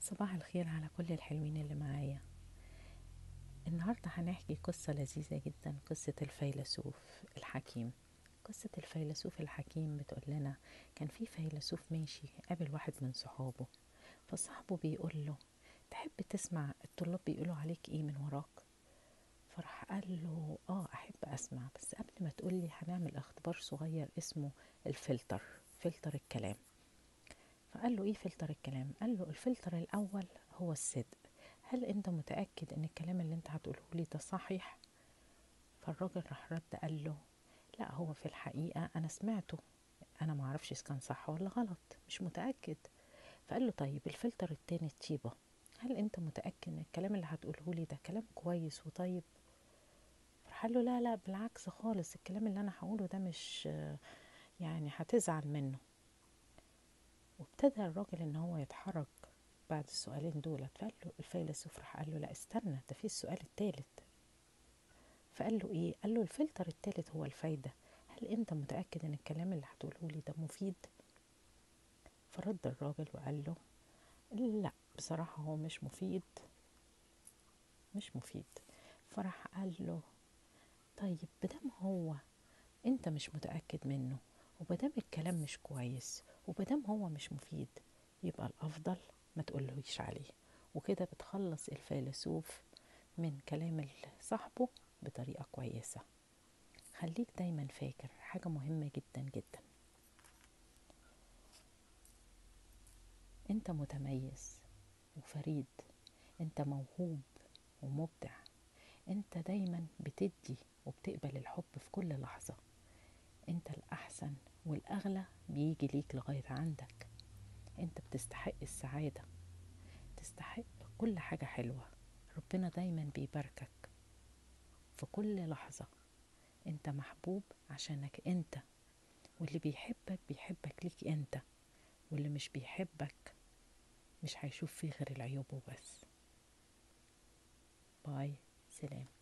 صباح الخير على كل الحلوين اللي معايا النهاردة هنحكي قصة لذيذة جدا قصة الفيلسوف الحكيم قصة الفيلسوف الحكيم بتقول لنا كان في فيلسوف ماشي قابل واحد من صحابه فصاحبه بيقول له تحب تسمع الطلاب بيقولوا عليك ايه من وراك فراح قال له اه احب اسمع بس قبل ما تقولي هنعمل اختبار صغير اسمه الفلتر فلتر الكلام فقال له ايه فلتر الكلام قال له الفلتر الاول هو الصدق هل انت متاكد ان الكلام اللي انت هتقوله لي ده صحيح فالراجل راح رد قال له لا هو في الحقيقه انا سمعته انا ما اعرفش اذا كان صح ولا غلط مش متاكد فقال له طيب الفلتر التاني الطيبه هل انت متاكد ان الكلام اللي هتقوله لي ده كلام كويس وطيب راح قال له لا لا بالعكس خالص الكلام اللي انا هقوله ده مش يعني هتزعل منه وابتدى الراجل ان هو يتحرك بعد السؤالين دول فقال له الفيلسوف راح قال له لا استنى ده في السؤال التالت فقال له ايه قال له الفلتر التالت هو الفايدة هل انت متأكد ان الكلام اللي هتقوله لي ده مفيد فرد الراجل وقال له لا بصراحة هو مش مفيد مش مفيد فراح قال له طيب بدم هو انت مش متأكد منه وبدام الكلام مش كويس وبدام هو مش مفيد يبقى الأفضل ما تقولهوش عليه وكده بتخلص الفيلسوف من كلام صاحبه بطريقة كويسة خليك دايما فاكر حاجة مهمة جدا جدا انت متميز وفريد انت موهوب ومبدع انت دايما بتدي وبتقبل الحب في كل لحظة انت الأحسن والأغلى بيجي ليك لغاية عندك انت بتستحق السعادة تستحق كل حاجة حلوة ربنا دايما بيباركك في كل لحظة انت محبوب عشانك انت واللي بيحبك بيحبك ليك انت واللي مش بيحبك مش هيشوف فيه غير العيوب وبس باي سلام